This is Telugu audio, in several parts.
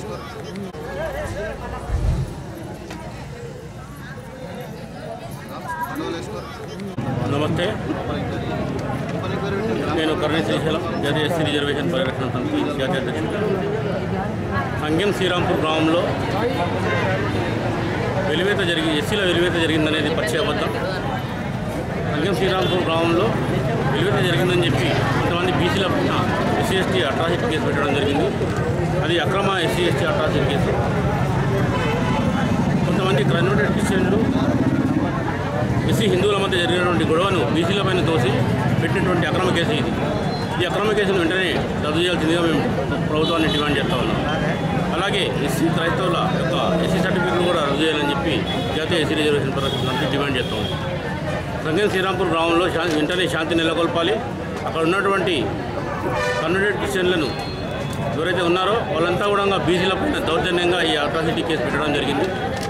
నమస్తే నేను కరుణ శ్రీశైలం జాతీయ ఎస్సీ రిజర్వేషన్ పరిరక్షణ సమితి జాతీయ అధ్యక్షుడు సంగం శ్రీరాంపూర్ గ్రామంలో వెలివేత జరిగి ఎస్సీల వెలివేత జరిగిందనేది పచ్చి అబద్ధం సంగం శ్రీరాంపూర్ గ్రామంలో వెలివేత జరిగిందని చెప్పి కొంతమంది బీసీల పైన ఎస్సీ ఎస్టీ అట్రాసిటీ కేసు పెట్టడం జరిగింది అది అక్రమ ఎస్సీ ఎస్టీ అట్రాసిటీ కేసు కొంతమంది కన్వర్టెడ్ క్రిస్టియన్లు ఎస్సీ హిందువుల మధ్య జరిగినటువంటి గొడవను బీసీల పైన తోసి పెట్టినటువంటి అక్రమ కేసు ఇది ఈ అక్రమ కేసును వెంటనే రద్దు చేయాల్సిందిగా మేము ప్రభుత్వాన్ని డిమాండ్ చేస్తా ఉన్నాం అలాగే ఎస్సీ క్రైస్తవుల యొక్క ఎస్సీ సర్టిఫికెట్లు కూడా రద్దు చేయాలని చెప్పి జాతీయ ఎస్సీ రిజర్వేషన్ పరిరక్షణ డిమాండ్ చేస్తా ఉన్నాం సంగం శ్రీరాంపూర్ గ్రామంలో శా- వెంటనే శాంతి నెలకొల్పాలి అక్కడ ఉన్నటువంటి కన్వర్టెడ్ క్రిస్టియన్లను ఎవరైతే ఉన్నారో వాళ్ళంతా కూడా బీసీల పైన దౌర్జన్యంగా ఈ అట్రాసిటీ కేసు పెట్టడం జరిగింది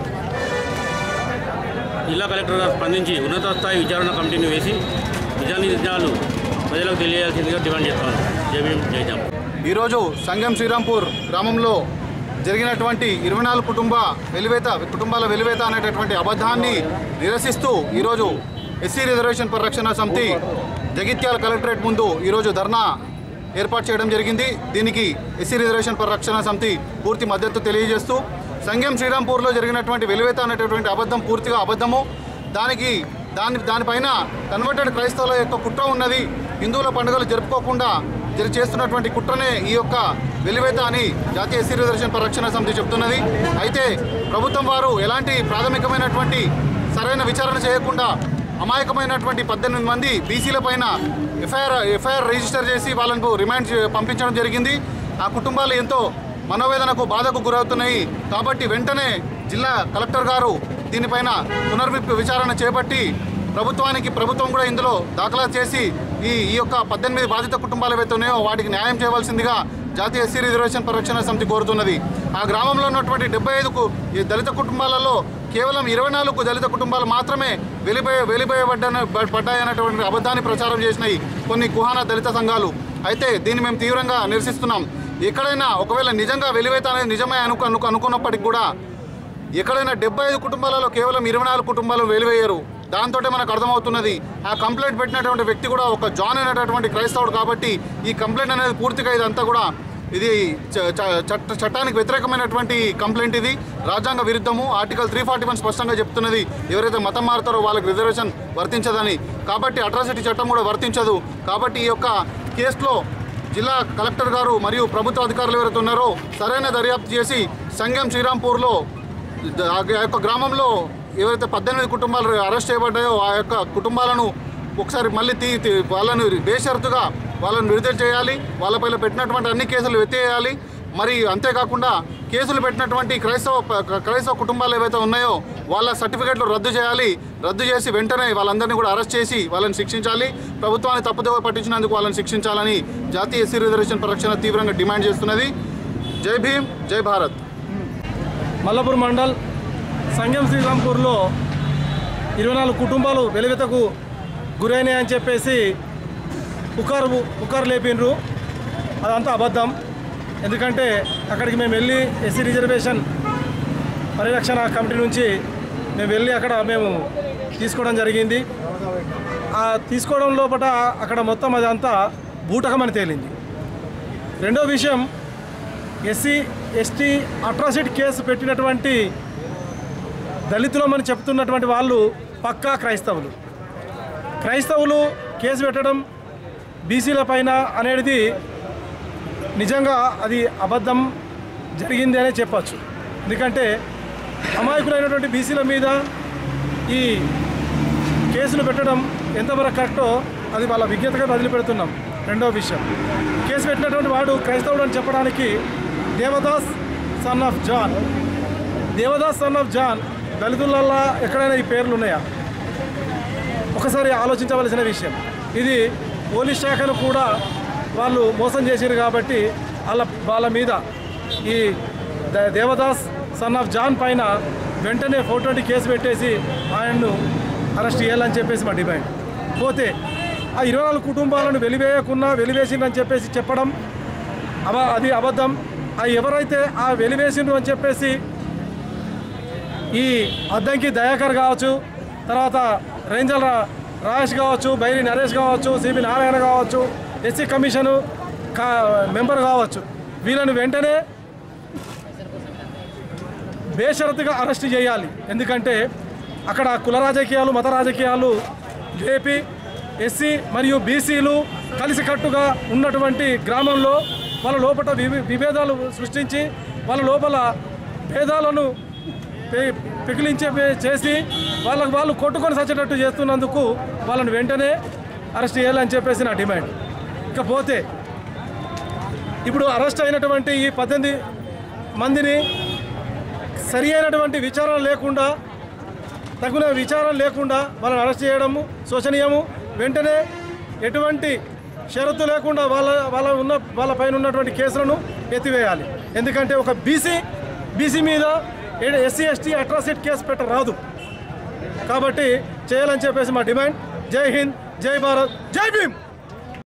జిల్లా కలెక్టర్ గారు స్పందించి ఉన్నత స్థాయి విచారణ కమిటీని వేసి నిజా నిజాలు ప్రజలకు తెలియాల్సిందిగా డిమాండ్ చేస్తాను జై భీమ్ జై జామ్ ఈరోజు సంగం శ్రీరాంపూర్ గ్రామంలో జరిగినటువంటి ఇరవై నాలుగు కుటుంబ వెలివేత కుటుంబాల వెలివేత అనేటటువంటి అబద్ధాన్ని నిరసిస్తూ ఈరోజు ఎస్సీ రిజర్వేషన్ పరిరక్షణ సమితి జగిత్యాల కలెక్టరేట్ ముందు ఈరోజు ధర్నా ఏర్పాటు చేయడం జరిగింది దీనికి ఎస్సీ రిజర్వేషన్ పరిరక్షణ సమితి పూర్తి మద్దతు తెలియజేస్తూ సంగం శ్రీరాంపూర్లో జరిగినటువంటి వెలివేత అనేటటువంటి అబద్ధం పూర్తిగా అబద్ధము దానికి దాని దానిపైన కన్వర్టెడ్ క్రైస్తవుల యొక్క కుట్ర ఉన్నది హిందువుల పండుగలు జరుపుకోకుండా జరి చేస్తున్నటువంటి కుట్రనే ఈ యొక్క వెలివేత అని జాతీయ ఎస్సీ రిజర్వేషన్ పరిరక్షణ సమితి చెప్తున్నది అయితే ప్రభుత్వం వారు ఎలాంటి ప్రాథమికమైనటువంటి సరైన విచారణ చేయకుండా అమాయకమైనటువంటి పద్దెనిమిది మంది బీసీల పైన ఎఫ్ఐఆర్ ఎఫ్ఐఆర్ రిజిస్టర్ చేసి వాళ్ళకు రిమాండ్ చే- పంపించడం జరిగింది ఆ కుటుంబాలు ఎంతో మనోవేదనకు బాధకు గురవుతున్నాయి కాబట్టి వెంటనే జిల్లా కలెక్టర్ గారు దీనిపైన పునర్విప్ విచారణ చేపట్టి ప్రభుత్వానికి ప్రభుత్వం కూడా ఇందులో దాఖలా చేసి ఈ ఈ యొక్క పద్దెనిమిది బాధిత కుటుంబాలు ఏవైతే ఉన్నాయో వాటికి న్యాయం చేయవలసిందిగా జాతీయ ఎస్సీ రిజర్వేషన్ పరిరక్షణ సమితి కోరుతున్నది ఆ గ్రామంలో ఉన్నటువంటి డెబ్బై ఐదుకు ఈ దళిత కుటుంబాలలో కేవలం ఇరవై నాలుగు దళిత కుటుంబాలు మాత్రమే వెలిపోయే వెలిపోయబడ్డ పడ్డాయన్నటువంటి అబద్ధాన్ని ప్రచారం చేసినాయి కొన్ని కుహాన దళిత సంఘాలు అయితే దీన్ని మేము తీవ్రంగా నిరసిస్తున్నాం ఎక్కడైనా ఒకవేళ నిజంగా వెలివేత అనేది నిజమే అనుకు అనుకు అనుకున్నప్పటికి కూడా ఎక్కడైనా డెబ్బై ఐదు కుటుంబాలలో కేవలం ఇరవై నాలుగు కుటుంబాలు వెలివేయరు దాంతో మనకు అర్థమవుతున్నది ఆ కంప్లైంట్ పెట్టినటువంటి వ్యక్తి కూడా ఒక జాన్ అనేటటువంటి క్రైస్తవుడు కాబట్టి ఈ కంప్లైంట్ అనేది పూర్తిగా ఇదంతా కూడా ఇది చ- చ- చట్ట చట్టానికి వ్యతిరేకమైనటువంటి కంప్లైంట్ ఇది రాజ్యాంగ విరుద్ధము ఆర్టికల్ త్రీ ఫార్టీ వన్ స్పష్టంగా చెప్తున్నది ఎవరైతే మతం మారుతారో వాళ్ళకి రిజర్వేషన్ వర్తించదని కాబట్టి అట్రాసిటీ చట్టం కూడా వర్తించదు కాబట్టి ఈ యొక్క కేసులో జిల్లా కలెక్టర్ గారు మరియు ప్రభుత్వ అధికారులు ఎవరైతే ఉన్నారో సరైన దర్యాప్తు చేసి సంగం శ్రీరాంపూర్లో ఆ యొక్క గ్రామంలో ఎవరైతే పద్దెనిమిది కుటుంబాలు అరెస్ట్ చేయబడ్డాయో ఆ యొక్క కుటుంబాలను ఒకసారి మళ్ళీ తీ తీ- వాళ్ళను బేషరతుగా వాళ్ళని విడుదల చేయాలి వాళ్ళపైన పెట్టినటువంటి అన్ని కేసులు ఎత్తేయాలి మరి అంతేకాకుండా కేసులు పెట్టినటువంటి క్రైస్తవ ప- క్రైస్తవ కుటుంబాలు ఏవైతే ఉన్నాయో వాళ్ళ సర్టిఫికెట్లు రద్దు చేయాలి రద్దు చేసి వెంటనే వాళ్ళందరినీ కూడా అరెస్ట్ చేసి వాళ్ళని శిక్షించాలి ప్రభుత్వాన్ని తప్పుదోవ పట్టించినందుకు వాళ్ళని శిక్షించాలని జాతీయ ఎస్సీ రిజర్వేషన్ పరిరక్షణ తీవ్రంగా డిమాండ్ చేస్తున్నది జై భీమ్ జై భారత్ మల్లపూర్ మండల్ సంగం శ్రీరాంపూర్లో ఇరవై నాలుగు కుటుంబాలు వెలుగుతకు గురైనాయని చెప్పేసి పుకారు పుకారు లేపినరు అదంతా అబద్ధం ఎందుకంటే అక్కడికి మేము వెళ్ళి ఎస్సీ రిజర్వేషన్ పరిరక్షణ కమిటీ నుంచి మేము వెళ్ళి అక్కడ మేము తీసుకోవడం జరిగింది ఆ తీసుకోవడం లోపల అక్కడ మొత్తం అదంతా బూటకమని తేలింది రెండో విషయం ఎస్సీ ఎస్టీ అట్రాసిటీ కేసు పెట్టినటువంటి దళితులమని చెప్తున్నటువంటి వాళ్ళు పక్కా క్రైస్తవులు క్రైస్తవులు కేసు పెట్టడం బీసీల పైన అనేది నిజంగా అది అబద్ధం జరిగింది అనే చెప్పచ్చు ఎందుకంటే అమాయకులైనటువంటి బీసీల మీద ఈ కేసులు పెట్టడం ఎంతవరకు కరెక్టో అది వాళ్ళ విజ్ఞతగా వదిలిపెడుతున్నాం రెండో విషయం కేసు పెట్టినటువంటి వాడు క్రైస్తవుడు అని చెప్పడానికి Devadas son of John Devadas son of John దళితులల్లా ఎక్కడైనా ఈ పేర్లు ఉన్నాయా ఒకసారి ఆలోచించవలసిన విషయం ఇది పోలీస్ శాఖను కూడా వాళ్ళు మోసం చేశారు కాబట్టి వాళ్ళ వాళ్ళ మీద ఈ ద- దేవదాస్ సన్ ఆఫ్ జాన్ పైన వెంటనే ఫోర్ ట్వంటీ కేసు పెట్టేసి ఆయన్ను అరెస్ట్ చేయాలని చెప్పేసి మా డిమాండ్ పోతే ఆ ఇరవై నాలుగు కుటుంబాలను వెలివేయకున్నా వెలివేసిందని చెప్పేసి చెప్పడం అబ అది అబద్ధం ఆ ఎవరైతే ఆ వెలివేసిండ్రు అని చెప్పేసి ఈ అద్దంకి దయాకర్ కావచ్చు తర్వాత రేంజల్ రా- రాజేష్ కావచ్చు బైరి నరేష్ కావచ్చు సిబి నారాయణ కావచ్చు ఎస్సీ కమిషను కా మెంబర్ కావచ్చు వీళ్ళని వెంటనే బేషరతుగా అరెస్ట్ చేయాలి ఎందుకంటే అక్కడ కుల రాజకీయాలు మత రాజకీయాలు లేపి ఎస్సీ మరియు బీసీలు కలిసికట్టుగా ఉన్నటువంటి గ్రామంలో వాళ్ళ లోపల వివి- విభేదాలు సృష్టించి వాళ్ళ లోపల భేదాలను పె- పెకిలించే పే- చేసి వాళ్ళకు వాళ్ళు కొట్టుకొని సచ్చేటట్టు చేస్తున్నందుకు వాళ్ళని వెంటనే అరెస్ట్ చేయాలని చెప్పేసి నా డిమాండ్ ఇకపోతే ఇప్పుడు అరెస్ట్ అయినటువంటి ఈ పద్దెనిమిది మందిని సరి అయినటువంటి విచారణ లేకుండా తగిన విచారణ లేకుండా వాళ్ళని అరెస్ట్ చేయడము శోచనీయము వెంటనే ఎటువంటి షరతు లేకుండా వాళ్ళ వాళ్ళ ఉన్న వాళ్ళ పైన ఉన్నటువంటి కేసులను ఎత్తివేయాలి ఎందుకంటే ఒక బీసీ బీసీ మీద ఎస్సీ ఎస్టీ అట్రాసిటీ కేసు పెట్టరాదు కాబట్టి చేయాలని చెప్పేసి మా డిమాండ్ జై హింద్ జై భారత్ జై భీమ్